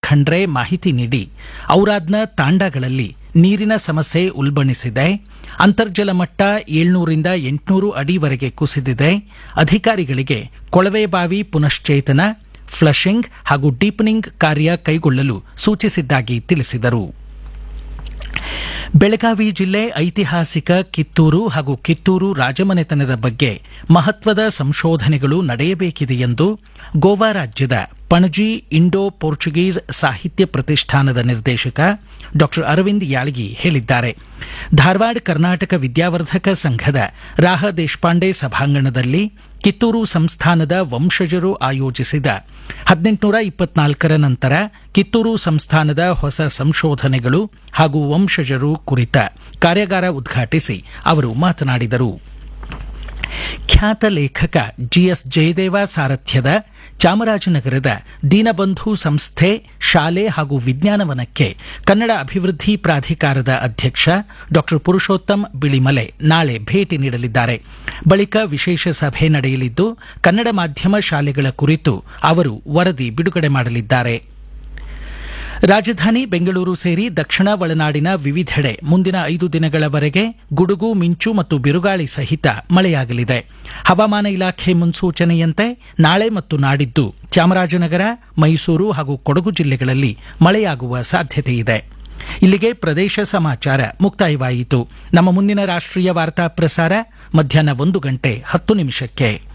ಖಂಡ್ರೆ ಮಾಹಿತಿ ನೀಡಿ ಔರಾದ್ನ ತಾಂಡಾಗಳಲ್ಲಿ ನೀರಿನ ಸಮಸ್ಯೆ ಉಲ್ಬಣಿಸಿದೆ ಅಂತರ್ಜಲ ಮಟ್ಟ ಏಳ್ನೂರಿಂದ ಎಂಟುನೂರು ಅಡಿವರೆಗೆ ಕುಸಿದಿದೆ ಅಧಿಕಾರಿಗಳಿಗೆ ಕೊಳವೆ ಬಾವಿ ಪುನಶ್ಚೇತನ ಫ್ಲಶಿಂಗ್ ಹಾಗೂ ಡೀಪನಿಂಗ್ ಕಾರ್ಯ ಕೈಗೊಳ್ಳಲು ಸೂಚಿಸಿದ್ದಾಗಿ ತಿಳಿಸಿದರು ಬೆಳಗಾವಿ ಜಿಲ್ಲೆ ಐತಿಹಾಸಿಕ ಕಿತ್ತೂರು ಹಾಗೂ ಕಿತ್ತೂರು ರಾಜಮನೆತನದ ಬಗ್ಗೆ ಮಹತ್ವದ ಸಂಶೋಧನೆಗಳು ನಡೆಯಬೇಕಿದೆ ಎಂದು ಗೋವಾ ರಾಜ್ಯದ ಪಣಜಿ ಇಂಡೋ ಪೋರ್ಚುಗೀಸ್ ಸಾಹಿತ್ಯ ಪ್ರತಿಷ್ಠಾನದ ನಿರ್ದೇಶಕ ಡಾ ಅರವಿಂದ್ ಯಾಳಗಿ ಹೇಳಿದ್ದಾರೆ ಧಾರವಾಡ ಕರ್ನಾಟಕ ವಿದ್ಯಾವರ್ಧಕ ಸಂಘದ ರಾಹ ದೇಶಪಾಂಡೆ ಸಭಾಂಗಣದಲ್ಲಿ ಕಿತ್ತೂರು ಸಂಸ್ಥಾನದ ವಂಶಜರು ಆಯೋಜಿಸಿದ ಹದಿನೆಂಟುನೂರ ಇಪ್ಪತ್ನಾಲ್ಕರ ನಂತರ ಕಿತ್ತೂರು ಸಂಸ್ಥಾನದ ಹೊಸ ಸಂಶೋಧನೆಗಳು ಹಾಗೂ ವಂಶಜರು ಕುರಿತ ಕಾರ್ಯಾಗಾರ ಉದ್ಘಾಟಿಸಿ ಅವರು ಮಾತನಾಡಿದರು ಖ್ಯಾತ ಲೇಖಕ ಜಿಎಸ್ ಜಯದೇವ ಸಾರಥ್ಯದ ಚಾಮರಾಜನಗರದ ದೀನಬಂಧು ಸಂಸ್ಥೆ ಶಾಲೆ ಹಾಗೂ ವಿಜ್ಞಾನವನಕ್ಕೆ ಕನ್ನಡ ಅಭಿವೃದ್ಧಿ ಪ್ರಾಧಿಕಾರದ ಅಧ್ಯಕ್ಷ ಡಾ ಪುರುಷೋತ್ತಮ್ ಬಿಳಿಮಲೆ ನಾಳೆ ಭೇಟಿ ನೀಡಲಿದ್ದಾರೆ ಬಳಿಕ ವಿಶೇಷ ಸಭೆ ನಡೆಯಲಿದ್ದು ಕನ್ನಡ ಮಾಧ್ಯಮ ಶಾಲೆಗಳ ಕುರಿತು ಅವರು ವರದಿ ಬಿಡುಗಡೆ ಮಾಡಲಿದ್ದಾರೆ ರಾಜಧಾನಿ ಬೆಂಗಳೂರು ಸೇರಿ ದಕ್ಷಿಣ ಒಳನಾಡಿನ ವಿವಿಧೆಡೆ ಮುಂದಿನ ಐದು ದಿನಗಳವರೆಗೆ ಗುಡುಗು ಮಿಂಚು ಮತ್ತು ಬಿರುಗಾಳಿ ಸಹಿತ ಮಳೆಯಾಗಲಿದೆ ಹವಾಮಾನ ಇಲಾಖೆ ಮುನ್ಸೂಚನೆಯಂತೆ ನಾಳೆ ಮತ್ತು ನಾಡಿದ್ದು ಚಾಮರಾಜನಗರ ಮೈಸೂರು ಹಾಗೂ ಕೊಡಗು ಜಿಲ್ಲೆಗಳಲ್ಲಿ ಮಳೆಯಾಗುವ ಸಾಧ್ಯತೆಯಿದೆ ಇಲ್ಲಿಗೆ ಪ್ರದೇಶ ಸಮಾಚಾರ ಮುಕ್ತಾಯವಾಯಿತು ನಮ್ಮ ಮುಂದಿನ ರಾಷ್ಟ್ರೀಯ ವಾರ್ತಾ ಪ್ರಸಾರ ಮಧ್ಯಾಹ್ನ ಒಂದು ಗಂಟೆ ಹತ್ತು ನಿಮಿಷಕ್ಕೆ